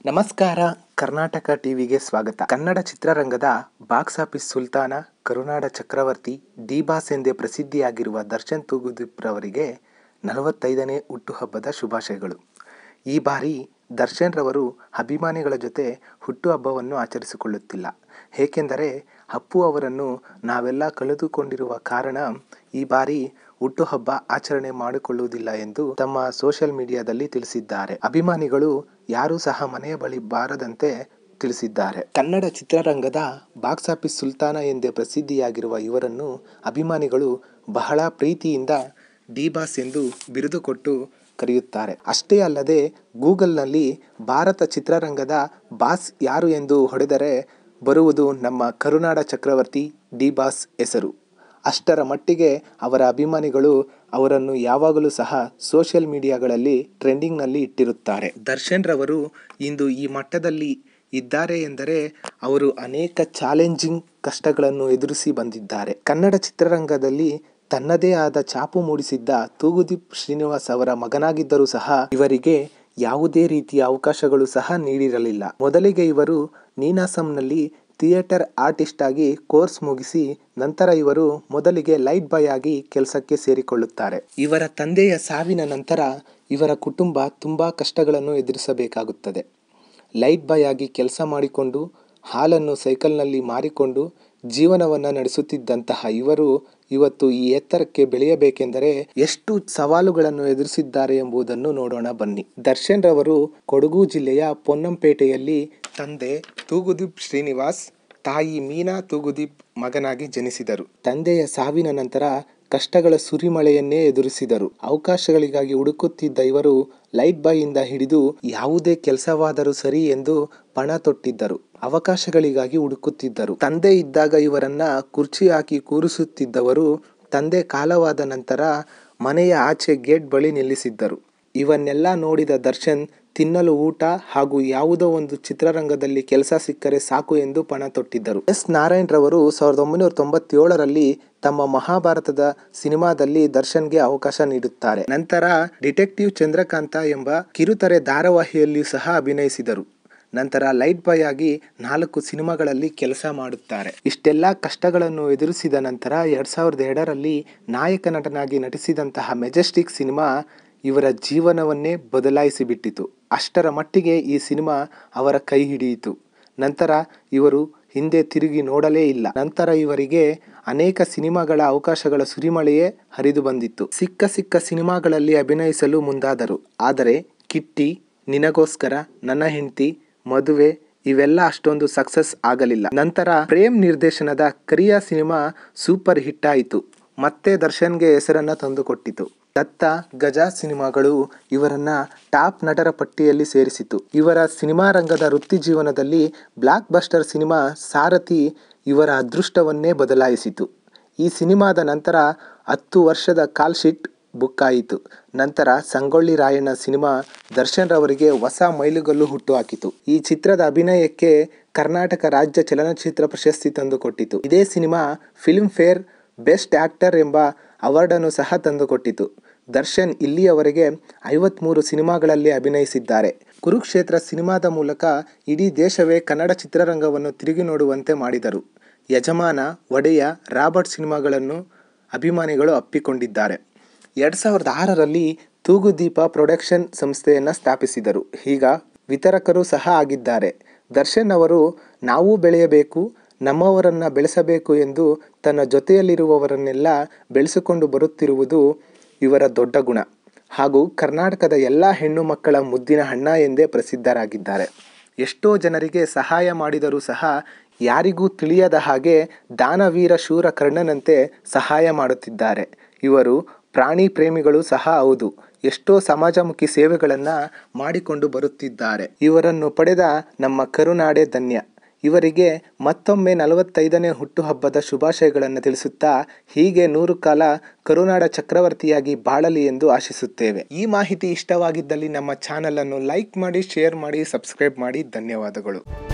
ನಮಸ್ಕಾರ ಕರ್ನಾಟಕ ಟಿವಿಗೆ ಸ್ವಾಗತ ಕನ್ನಡ ಚಿತ್ರರಂಗದ ಬಾಕ್ಸ್ ಆಫೀಸ್ ಸುಲ್ತಾನ ಕರುನಾಡ ಚಕ್ರವರ್ತಿ ಡಿ ಬಾಸ್ ಎಂದೇ ಪ್ರಸಿದ್ಧಿಯಾಗಿರುವ ದರ್ಶನ್ ತೂಗುದೀಪ್ರವರಿಗೆ ನಲವತ್ತೈದನೇ ಹುಟ್ಟುಹಬ್ಬದ ಶುಭಾಶಯಗಳು ಈ ಬಾರಿ ದರ್ಶನ್ ರವರು ಅಭಿಮಾನಿಗಳ ಜೊತೆ ಹುಟ್ಟುಹಬ್ಬವನ್ನು ಆಚರಿಸಿಕೊಳ್ಳುತ್ತಿಲ್ಲ ಏಕೆಂದರೆ ಅಪ್ಪು ಅವರನ್ನು ನಾವೆಲ್ಲ ಕಳೆದುಕೊಂಡಿರುವ ಕಾರಣ ಈ ಬಾರಿ ಹುಟ್ಟುಹಬ್ಬ ಆಚರಣೆ ಮಾಡಿಕೊಳ್ಳುವುದಿಲ್ಲ ಎಂದು ತಮ್ಮ ಸೋಷಿಯಲ್ ಮೀಡಿಯಾದಲ್ಲಿ ತಿಳಿಸಿದ್ದಾರೆ ಅಭಿಮಾನಿಗಳು ಯಾರೂ ಸಹ ಮನೆಯ ಬಳಿ ಬಾರದಂತೆ ತಿಳಿಸಿದ್ದಾರೆ ಕನ್ನಡ ಚಿತ್ರರಂಗದ ಬಾಕ್ಸ್ ಆಫೀಸ್ ಸುಲ್ತಾನ ಎಂದೇ ಪ್ರಸಿದ್ಧಿಯಾಗಿರುವ ಇವರನ್ನು ಅಭಿಮಾನಿಗಳು ಬಹಳ ಪ್ರೀತಿಯಿಂದ ಡಿ ಬಾಸ್ ಎಂದು ಬಿರುದು ಕೊಟ್ಟು ಕರೆಯುತ್ತಾರೆ ಅಷ್ಟೇ ಅಲ್ಲದೆ ಗೂಗಲ್ನಲ್ಲಿ ಭಾರತ ಚಿತ್ರರಂಗದ ಬಾಸ್ ಯಾರು ಎಂದು ಹೊಡೆದರೆ ಬರುವುದು ನಮ್ಮ ಕರುನಾಡ ಚಕ್ರವರ್ತಿ ಡಿ ಬಾಸ್ ಹೆಸರು ಅಷ್ಟರ ಮಟ್ಟಿಗೆ ಅವರ ಅಭಿಮಾನಿಗಳು ಅವರನ್ನು ಯಾವಾಗಲೂ ಸಹ ಸೋಷಿಯಲ್ ಮೀಡಿಯಾಗಳಲ್ಲಿ ಟ್ರೆಂಡಿಂಗ್ನಲ್ಲಿ ಇಟ್ಟಿರುತ್ತಾರೆ ದರ್ಶನ್ ರವರು ಇಂದು ಈ ಮಟ್ಟದಲ್ಲಿ ಇದ್ದಾರೆ ಎಂದರೆ ಅವರು ಅನೇಕ ಚಾಲೆಂಜಿಂಗ್ ಕಷ್ಟಗಳನ್ನು ಎದುರಿಸಿ ಬಂದಿದ್ದಾರೆ ಕನ್ನಡ ಚಿತ್ರರಂಗದಲ್ಲಿ ತನ್ನದೇ ಆದ ಛಾಪು ಮೂಡಿಸಿದ್ದ ತೂಗುದೀಪ್ ಶ್ರೀನಿವಾಸ್ ಅವರ ಮಗನಾಗಿದ್ದರೂ ಸಹ ಇವರಿಗೆ ಯಾವುದೇ ರೀತಿಯ ಅವಕಾಶಗಳು ಸಹ ನೀಡಿರಲಿಲ್ಲ ಮೊದಲಿಗೆ ಇವರು ನೀನಾಸಂನಲ್ಲಿ ಥಿಯೇಟರ್ ಆರ್ಟಿಸ್ಟ್ ಆಗಿ ಕೋರ್ಸ್ ಮುಗಿಸಿ ನಂತರ ಇವರು ಮೊದಲಿಗೆ ಲೈಟ್ ಬಾಯ್ ಆಗಿ ಕೆಲಸಕ್ಕೆ ಸೇರಿಕೊಳ್ಳುತ್ತಾರೆ ಇವರ ತಂದೆಯ ಸಾವಿನ ನಂತರ ಇವರ ಕುಟುಂಬ ತುಂಬಾ ಕಷ್ಟಗಳನ್ನು ಎದುರಿಸಬೇಕಾಗುತ್ತದೆ ಲೈಟ್ ಬಾಯ್ ಆಗಿ ಕೆಲಸ ಮಾಡಿಕೊಂಡು ಹಾಲನ್ನು ಸೈಕಲ್ನಲ್ಲಿ ಮಾರಿಕೊಂಡು ಜೀವನವನ್ನು ನಡೆಸುತ್ತಿದ್ದಂತಹ ಇವರು ಇವತ್ತು ಈ ಎತ್ತರಕ್ಕೆ ಬೆಳೆಯಬೇಕೆಂದರೆ ಎಷ್ಟು ಸವಾಲುಗಳನ್ನು ಎದುರಿಸಿದ್ದಾರೆ ಎಂಬುದನ್ನು ನೋಡೋಣ ಬನ್ನಿ ದರ್ಶನ್ ರವರು ಕೊಡಗು ಜಿಲ್ಲೆಯ ಪೊನ್ನಂಪೇಟೆಯಲ್ಲಿ ತಂದೆ ತೂಗುದೀಪ್ ಶ್ರೀನಿವಾಸ್ ತಾಯಿ ಮೀನಾ ತೂಗುದೀಪ್ ಮಗನಾಗಿ ಜನಿಸಿದರು ತಂದೆಯ ಸಾವಿನ ನಂತರ ಕಷ್ಟಗಳ ಸುರಿಮಳೆಯನ್ನೇ ಎದುರಿಸಿದರು ಅವಕಾಶಗಳಿಗಾಗಿ ಹುಡುಕುತ್ತಿದ್ದ ಇವರು ಲೈಟ್ ಬಾಯ್ ಇಂದ ಹಿಡಿದು ಯಾವುದೇ ಕೆಲಸವಾದರೂ ಸರಿ ಎಂದು ಪಣ ತೊಟ್ಟಿದ್ದರು ಅವಕಾಶಗಳಿಗಾಗಿ ಹುಡುಕುತ್ತಿದ್ದರು ತಂದೆ ಇದ್ದಾಗ ಇವರನ್ನ ಕುರ್ಚಿ ಹಾಕಿ ಕೂರಿಸುತ್ತಿದ್ದವರು ತಂದೆ ಕಾಲವಾದ ನಂತರ ಮನೆಯ ಆಚೆ ಗೇಟ್ ಬಳಿ ನಿಲ್ಲಿಸಿದ್ದರು ಇವನ್ನೆಲ್ಲ ನೋಡಿದ ದರ್ಶನ್ ತಿನ್ನಲು ಊಟ ಹಾಗೂ ಯಾವುದೋ ಒಂದು ಚಿತ್ರರಂಗದಲ್ಲಿ ಕೆಲಸ ಸಿಕ್ಕರೆ ಸಾಕು ಎಂದು ಪಣ ತೊಟ್ಟಿದ್ದರು ಎಸ್ ನಾರಾಯಣ್ ರವರು ಸಾವಿರದ ಒಂಬೈನೂರ ತೊಂಬತ್ತೇಳರಲ್ಲಿ ತಮ್ಮ ಮಹಾಭಾರತದ ಸಿನಿಮಾದಲ್ಲಿ ದರ್ಶನ್ಗೆ ಅವಕಾಶ ನೀಡುತ್ತಾರೆ ನಂತರ ಡಿಟೆಕ್ಟಿವ್ ಚಂದ್ರಕಾಂತ ಎಂಬ ಕಿರುತೆರೆ ಧಾರಾವಾಹಿಯಲ್ಲಿಯೂ ಸಹ ಅಭಿನಯಿಸಿದರು ನಂತರ ಲೈಟ್ ಬಾಯ್ ಆಗಿ ನಾಲ್ಕು ಸಿನಿಮಾಗಳಲ್ಲಿ ಕೆಲಸ ಮಾಡುತ್ತಾರೆ ಇಷ್ಟೆಲ್ಲ ಕಷ್ಟಗಳನ್ನು ಎದುರಿಸಿದ ನಂತರ ಎರಡ್ ಸಾವಿರದ ಎರಡರಲ್ಲಿ ನಾಯಕ ನಟನಾಗಿ ನಟಿಸಿದಂತಹ ಮೆಜೆಸ್ಟಿಕ್ ಸಿನಿಮಾ ಇವರ ಜೀವನವನ್ನೇ ಬದಲಾಯಿಸಿ ಬಿಟ್ಟಿತು ಅಷ್ಟರ ಮಟ್ಟಿಗೆ ಈ ಸಿನಿಮಾ ಅವರ ಕೈ ಹಿಡಿಯಿತು ನಂತರ ಇವರು ಹಿಂದೆ ತಿರುಗಿ ನೋಡಲೇ ಇಲ್ಲ ನಂತರ ಇವರಿಗೆ ಅನೇಕ ಸಿನಿಮಾಗಳ ಅವಕಾಶಗಳ ಸುರಿಮಳೆಯೇ ಹರಿದು ಬಂದಿತ್ತು ಸಿಕ್ಕ ಸಿಕ್ಕ ಸಿನಿಮಾಗಳಲ್ಲಿ ಅಭಿನಯಿಸಲು ಮುಂದಾದರು ಆದರೆ ಕಿಟ್ಟಿ ನಿನಗೋಸ್ಕರ ನನ್ನ ಹೆಂಡತಿ ಮದುವೆ ಇವೆಲ್ಲ ಅಷ್ಟೊಂದು ಸಕ್ಸಸ್ ಆಗಲಿಲ್ಲ ನಂತರ ಪ್ರೇಮ್ ನಿರ್ದೇಶನದ ಕರಿಯಾ ಸಿನಿಮಾ ಸೂಪರ್ ಹಿಟ್ ಆಯಿತು ಮತ್ತೆ ದರ್ಶನ್ಗೆ ಹೆಸರನ್ನ ತಂದುಕೊಟ್ಟಿತು ದತ್ತ ಗಜ ಸಿನಿಮಾಗಳು ಇವರನ್ನ ಟಾಪ್ ನಟರ ಪಟ್ಟಿಯಲ್ಲಿ ಸೇರಿಸಿತು ಇವರ ಸಿನಿಮಾ ರಂಗದ ವೃತ್ತಿ ಜೀವನದಲ್ಲಿ ಬ್ಲಾಕ್ ಬಸ್ಟರ್ ಸಿನಿಮಾ ಸಾರಥಿ ಇವರ ಅದೃಷ್ಟವನ್ನೇ ಬದಲಾಯಿಸಿತು ಈ ಸಿನಿಮಾದ ನಂತರ ಹತ್ತು ವರ್ಷದ ಕಾಲ್ ಶೀಟ್ ಬುಕ್ ಆಯಿತು ನಂತರ ಸಂಗೊಳ್ಳಿ ರಾಯಣ್ಣ ಸಿನಿಮಾ ದರ್ಶನ್ ರವರಿಗೆ ಹೊಸ ಮೈಲುಗಲ್ಲು ಹುಟ್ಟುಹಾಕಿತು ಈ ಚಿತ್ರದ ಅಭಿನಯಕ್ಕೆ ಕರ್ನಾಟಕ ರಾಜ್ಯ ಚಲನಚಿತ್ರ ಪ್ರಶಸ್ತಿ ತಂದುಕೊಟ್ಟಿತು ಇದೇ cinema Filmfare best actor ಎಂಬ ಅವಾರ್ಡನ್ನು ಸಹ ತಂದುಕೊಟ್ಟಿತು ದರ್ಶನ್ ಇಲ್ಲಿಯವರೆಗೆ ಐವತ್ಮೂರು ಸಿನಿಮಾಗಳಲ್ಲಿ ಅಭಿನಯಿಸಿದ್ದಾರೆ ಕುರುಕ್ಷೇತ್ರ ಸಿನಿಮಾದ ಮೂಲಕ ಇಡೀ ದೇಶವೇ ಕನ್ನಡ ಚಿತ್ರರಂಗವನ್ನು ತಿರುಗಿ ನೋಡುವಂತೆ ಮಾಡಿದರು ಯಜಮಾನ ಒಡೆಯ ರಾಬರ್ಟ್ ಸಿನಿಮಾಗಳನ್ನು ಅಭಿಮಾನಿಗಳು ಅಪ್ಪಿಕೊಂಡಿದ್ದಾರೆ ಎರಡು ಸಾವಿರದ ಆರರಲ್ಲಿ ತೂಗುದೀಪ ಪ್ರೊಡಕ್ಷನ್ ಸಂಸ್ಥೆಯನ್ನು ಸ್ಥಾಪಿಸಿದರು ಈಗ ವಿತರಕರು ಸಹ ಆಗಿದ್ದಾರೆ ದರ್ಶನ್ ಅವರು ನಾವು ಬೆಳೆಯಬೇಕು ನಮ್ಮವರನ್ನು ಬೆಳೆಸಬೇಕು ಎಂದು ತನ್ನ ಜೊತೆಯಲ್ಲಿರುವವರನ್ನೆಲ್ಲ ಬೆಳೆಸಿಕೊಂಡು ಬರುತ್ತಿರುವುದು ಇವರ ದೊಡ್ಡ ಗುಣ ಹಾಗೂ ಕರ್ನಾಟಕದ ಎಲ್ಲ ಹೆಣ್ಣು ಮಕ್ಕಳ ಮುದ್ದಿನ ಅಣ್ಣ ಎಂದೇ ಪ್ರಸಿದ್ಧರಾಗಿದ್ದಾರೆ ಎಷ್ಟೋ ಜನರಿಗೆ ಸಹಾಯ ಮಾಡಿದರೂ ಸಹ ಯಾರಿಗೂ ತಿಳಿಯದ ಹಾಗೆ ದಾನವೀರ ಶೂರ ಕರ್ಣನಂತೆ ಸಹಾಯ ಮಾಡುತ್ತಿದ್ದಾರೆ ಇವರು ಪ್ರಾಣಿ ಪ್ರೇಮಿಗಳು ಸಹ ಹೌದು ಎಷ್ಟೋ ಸಮಾಜಮುಖಿ ಸೇವೆಗಳನ್ನು ಮಾಡಿಕೊಂಡು ಬರುತ್ತಿದ್ದಾರೆ ಇವರನ್ನು ಪಡೆದ ನಮ್ಮ ಕರುನಾಡೆ ಧನ್ಯ ಇವರಿಗೆ ಮತ್ತೊಮ್ಮೆ ನಲವತ್ತೈದನೇ ಹುಟ್ಟುಹಬ್ಬದ ಶುಭಾಶಯಗಳನ್ನು ತಿಳಿಸುತ್ತಾ ಹೀಗೆ ನೂರು ಕಾಲ ಕರುನಾಡ ಚಕ್ರವರ್ತಿಯಾಗಿ ಬಾಳಲಿ ಎಂದು ಆಶಿಸುತ್ತೇವೆ ಈ ಮಾಹಿತಿ ಇಷ್ಟವಾಗಿದ್ದಲ್ಲಿ ನಮ್ಮ ಚಾನಲನ್ನು ಲೈಕ್ ಮಾಡಿ ಶೇರ್ ಮಾಡಿ ಸಬ್ಸ್ಕ್ರೈಬ್ ಮಾಡಿ ಧನ್ಯವಾದಗಳು